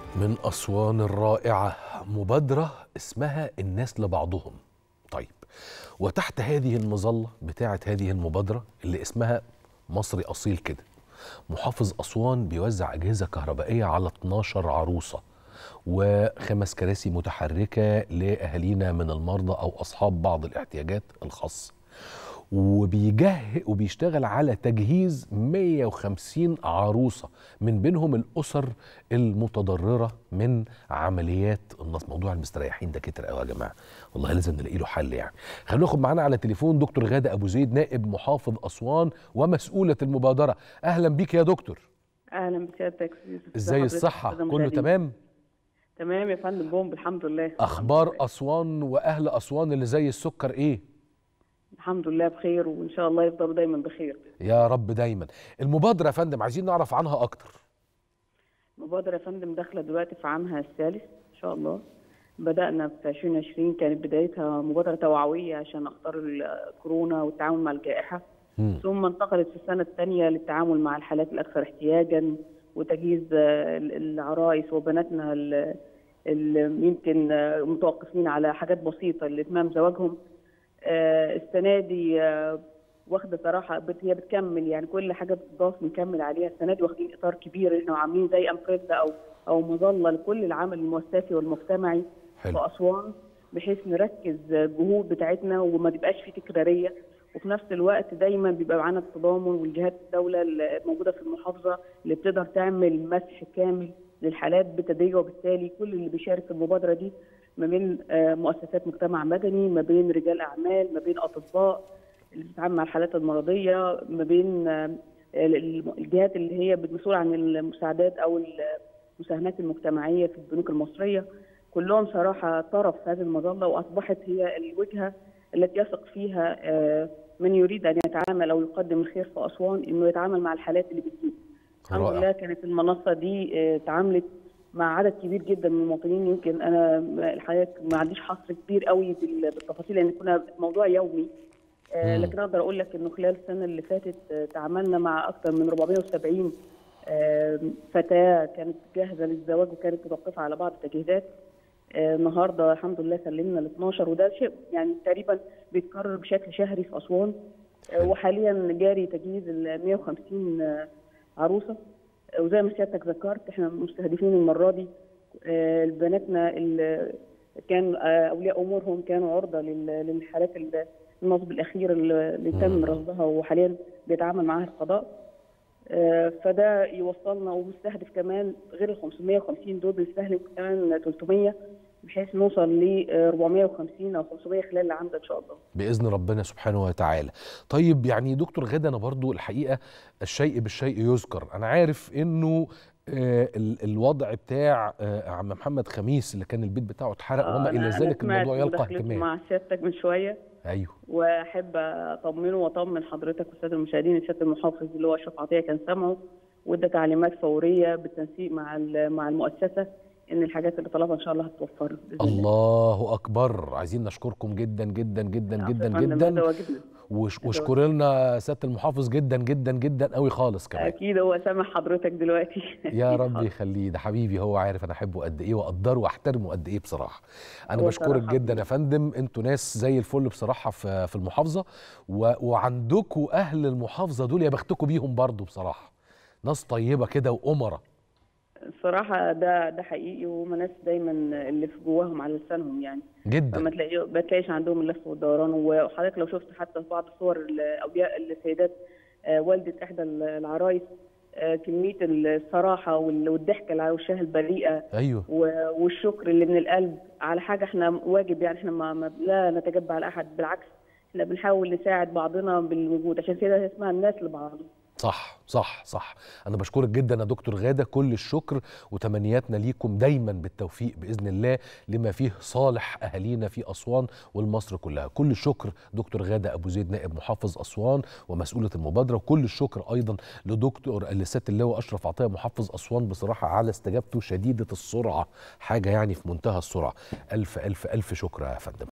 من أسوان الرائعة مبادرة اسمها الناس لبعضهم طيب وتحت هذه المظلة بتاعة هذه المبادرة اللي اسمها مصري أصيل كده محافظ أسوان بيوزع أجهزة كهربائية على 12 عروسة وخمس كراسي متحركة لأهالينا من المرضى أو أصحاب بعض الاحتياجات الخاصة وبيجه وبيشتغل على تجهيز 150 عروسه من بينهم الاسر المتضرره من عمليات النصب موضوع المستريحين ده كتر قوي يا جماعه والله لازم نلاقي له حل يعني خلينا ناخد معانا على التليفون دكتور غاده ابو زيد نائب محافظ اسوان ومسؤوله المبادره اهلا بيك يا دكتور اهلا بسيادتك يوسف ازاي حضرتك الصحه أستاذة كله مشاهدين؟ تمام تمام يا فندم بوم الحمد لله اخبار اسوان واهل اسوان اللي زي السكر ايه الحمد لله بخير وان شاء الله يفضلوا دايما بخير يا رب دايما المبادره يا فندم عايزين نعرف عنها اكتر المبادره يا فندم داخله دلوقتي في عامها الثالث ان شاء الله بدانا في 2020 كانت بدايتها مبادره توعويه عشان اخطار الكورونا والتعامل مع الجائحه مم. ثم انتقلت في السنه الثانيه للتعامل مع الحالات الاكثر احتياجا وتجهيز آه، العرايس وبناتنا ال- اللي يمكن آه، متوقفين على حاجات بسيطه لاتمام زواجهم آه، السنه دي آه، واخده صراحه بت- هي بتكمل يعني كل حاجه بتضاف بنكمل عليها السنه دي واخدين اطار كبير احنا عاملين زي امبريلا او او مظله لكل العمل المؤسسي والمجتمعي حلو في اسوان بحيث نركز الجهود بتاعتنا وما تبقاش في تكراريه وفي نفس الوقت دايما بيبقى معانا التضامن والجهات الدوله الموجوده في المحافظه اللي بتقدر تعمل مسح كامل للحالات بتدريج وبالتالي كل اللي بيشارك في المبادره دي ما بين آه، مؤسسات مجتمع مدني ما بين رجال اعمال ما بين اطباء اللي بتتعامل مع الحالات المرضيه ما بين آه، ال- الجهات اللي هي مسؤوله عن المساعدات او المساهمات المجتمعيه في البنوك المصريه كلهم صراحه طرف في هذه المظله واصبحت هي الوجهه التي يثق فيها آه، من يريد ان يتعامل او يقدم الخير في اسوان انه يتعامل مع الحالات اللي بتجيب. الحمد رائع. لله كانت المنصه دي آه، تعاملت مع عدد كبير جدا من المواطنين يمكن انا الحقيقه ما عنديش حصر كبير قوي بال- بالتفاصيل لان كنا موضوع يومي آه، مم. لكن اقدر اقول لك انه خلال السنه اللي فاتت آه، تعاملنا مع اكثر من 470 آه، فتاه كانت جاهزه للزواج وكانت متوقفه على بعض التجهيزات آه، النهارده الحمد لله سلمنا ال 12 وده شيء يعني تقريبا بيتكرر بشكل شهري في اسوان آه، حلو. وحاليا جاري تجهيز ال 150 آه، عروسه آه، وزي ما سيادتك ذكرت احنا مستهدفين المره دي آه، بناتنا اللي كان آه، اولياء امورهم كانوا عرضه لل- للحالات ال- النصب الاخير اللي اللي تم مم. رصدها وحاليا بيتعامل معاها القضاء آه، فده يوصلنا ومستهدف كمان غير ال 550 دول بنستهدف كمان 300 بحيث نوصل ل 450 او 500 خلال العام ده ان شاء الله. باذن ربنا سبحانه وتعالى طيب يعني دكتور غدا انا برضو الحقيقه الشيء بالشيء يذكر انا عارف انه آه ال- الوضع بتاع آه عم محمد خميس اللي كان البيت بتاعه اتحرق آه، وما أنا- الى أنا ذلك سمعت الموضوع يلقى مداخلته اهتمام مع سيادتك من شويه ايوه واحب اطمنه واطمن حضرتك والساده المشاهدين ان سياده المحافظ اللي هو اشرف عطيه كان سامعه وادى تعليمات فوريه بالتنسيق مع ال- مع المؤسسه ان الحاجات اللي طلبها ان شاء الله هتوفر باذن الله. الله اكبر عايزين نشكركم جدا جدا جدا العفو يا جدا فندم، جدا هذا واجبنا وش- واشكر لنا سياده المحافظ جدا جدا جدا قوي خالص كمان اكيد هو سامع حضرتك دلوقتي يا أكيد رب حاضر. يخليه ده حبيبي هو عارف انا احبه قد ايه واقدره واحترمه قد ايه بصراحه انا هو بشكرك صراحة جدا يا فندم انتوا ناس زي الفل بصراحه في في المحافظه و... وعندكم اهل المحافظه دول يا بختكم بيهم برضو بصراحه ناس طيبه كده وامره الصراحه ده ده حقيقي وهم ناس دايما اللي في جواهم على لسانهم يعني جدا فما تلاقي ما تلاقيش عندهم اللف والدوران وحضرتك لو شفت حتى في بعض الصور الاولياء السيدات آه، والده احدى العرايس آه، كميه الصراحه وال- والضحكه اللي على وشها البريئه ايوه و- والشكر اللي من القلب على حاجه احنا واجب يعني احنا ما ما- لا نتجبع على احد بالعكس احنا بنحاول نساعد بعضنا بالوجود عشان كده اسمها الناس لبعض صح صح صح انا بشكرك جدا يا دكتور غاده كل الشكر وتمنياتنا ليكم دايما بالتوفيق باذن الله لما فيه صالح اهالينا في اسوان والمصر كلها كل الشكر دكتور غاده ابو زيد نائب محافظ اسوان ومسؤوله المبادره وكل الشكر ايضا لدكتور لسياده اللواء اشرف عطيه محافظ اسوان بصراحه على استجابته شديده السرعه حاجه يعني في منتهى السرعه الف الف الف شكر يا فندم